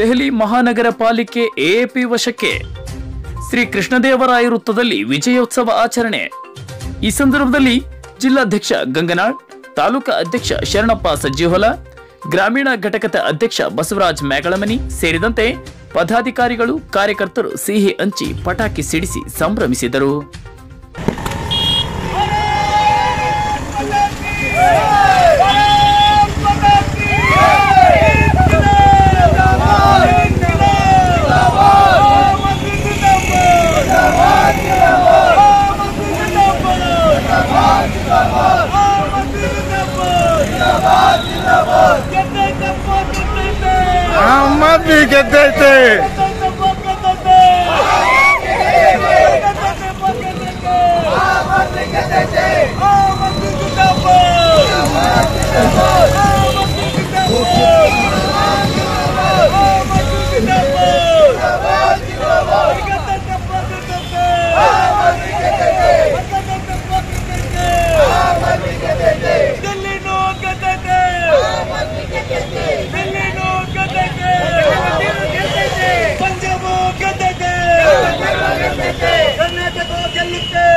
ದೆಹಲಿ ಮಹಾನಗರ ಪಾಲಿಕೆ ಎಎಪಿ ವಶಕ್ಕೆ ಶ್ರೀ ಕೃಷ್ಣದೇವರಾಯ ವೃತ್ತದಲ್ಲಿ ವಿಜಯೋತ್ಸವ ಆಚರಣೆ ಈ ಸಂದರ್ಭದಲ್ಲಿ ಜಿಲ್ಲಾಧ್ಯಕ್ಷ ಗಂಗನಾಳ್ ತಾಲೂಕಾ ಅಧ್ಯಕ್ಷ ಶರಣಪ್ಪ ಸಜ್ಜಿಹೊಲ ಗ್ರಾಮೀಣ ಘಟಕದ ಅಧ್ಯಕ್ಷ ಬಸವರಾಜ್ ಮ್ಯಾಗಳಮನಿ ಸೇರಿದಂತೆ ಪದಾಧಿಕಾರಿಗಳು ಕಾರ್ಯಕರ್ತರು ಸಿಹಿ ಹಂಚಿ ಪಟಾಕಿ ಸಿಡಿಸಿ ಸಂಭ್ರಮಿಸಿದರು ಆಮ್ ಆದ್ಮಿ ಗೆದ್ದೈತೆ ದಿಲ್ಲಿನೂ ಗೆದ್ದೈತೆ ದಿಲ್ಲಿನೂ ಗೆದ್ದೈತೆ ಪಂಜಾಬು ಗೆದ್ದೈತೆ ಕರ್ನಾಟಕ ಗೆಲ್ಲುತ್ತೆ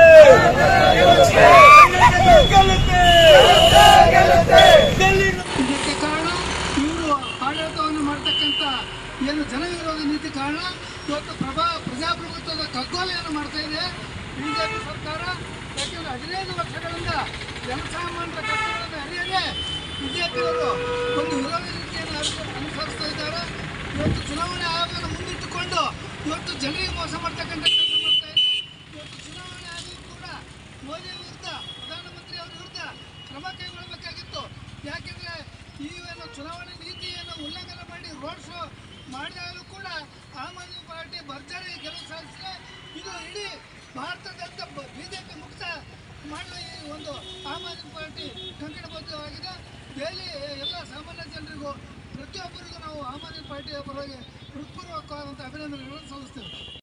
ಕರ್ನಾಟಕ ಗೆಲ್ಲುತ್ತೆ ದಿಲ್ಲಿನೂ ಇದಕ್ಕೆ ಕಾರಣ ಇವರು ಆಡಳಿತವನ್ನು ಮಾಡ್ತಕ್ಕಂಥ ಏನು ಜನವಿರೋಧಿ ನೀತಿ ಕಾರಣ ಇವತ್ತು ಪ್ರಭಾ ಪ್ರಜಾಪ್ರಭುತ್ವದ ಕಗ್ಗೋಲೆಯನ್ನು ಮಾಡ್ತಾ ಇದೆ ಬಿಜೆಪಿ ಸರ್ಕಾರ ಯಾಕೆಂದರೆ ಹದಿನೈದು ವರ್ಷಗಳಿಂದ ಜನಸಾಮಾನ್ಯರ ಕಷ್ಟಗಳನ್ನು ಅರಿಯದೆ ಬಿಜೆಪಿಯವರು ಒಂದು ವಿರೋಧಿ ನೀತಿಯನ್ನು ಅನುಸ- ಅನುಸರಿಸ್ತಾ ಇದ್ದಾರೆ ಇವತ್ತು ಚುನಾವಣೆ ಆಯೋಗವನ್ನು ಮುಂದಿಟ್ಟುಕೊಂಡು ಇವತ್ತು ಜನರಿಗೆ ಮೋಸ ಮಾಡ್ತಕ್ಕಂಥ ಕೆಲಸ ಮಾಡ್ತಾ ಇದೆ ಇವತ್ತು ಚುನಾವಣೆ ಆದರೂ ಕೂಡ ಮೋದಿ ವಿರುದ್ಧ ಪ್ರಧಾನಮಂತ್ರಿ ಅವರ ವಿರುದ್ಧ ಕ್ರಮ ಕೈಗೊಳ್ಳಬೇಕಾಗಿತ್ತು ಯಾಕೆಂದ್ರೆ ಈ ಏನು ಚುನಾವಣೆ ನೀತಿಯನ್ನು ಉಲ್ಲಂಘನೆ ಮಾಡಿ ರೋಡ್ ಶೋ ಮಾಡಿದಾಗಲೂ ಕೂಡ ಆಮ್ ಆದ್ಮಿ ಪಾರ್ಟಿ ಭರ್ಜರಿ ಗೆಲುವು ಸಾಧಿಸಿದೆ ಇದು ಇಡೀ ಭಾರತದಂತ ಬಿಜೆಪಿ ಮುಕ್ತ ಮಾಡುವ ಈ ಒಂದು ಆಮ್ ಆದ್ಮಿ ಪಾರ್ಟಿ ಕಂಕಣಬದ್ಧವಾಗಿದೆ ದೆಹಲಿ ಎಲ್ಲ ಸಾಮಾನ್ಯ ಜನರಿಗೂ ಪ್ರತಿಯೊಬ್ಬರಿಗೂ ನಾವು ಆಮ್ ಆದ್ಮಿ ಪಾರ್ಟಿಯ ಪರವಾಗಿ ಹೃತ್ಪೂರ್ವಕವಾದಂಥ ಅಭಿನಂದನೆಗಳನ್ನು ಸಲ್ಲಿಸ್ತೇವೆ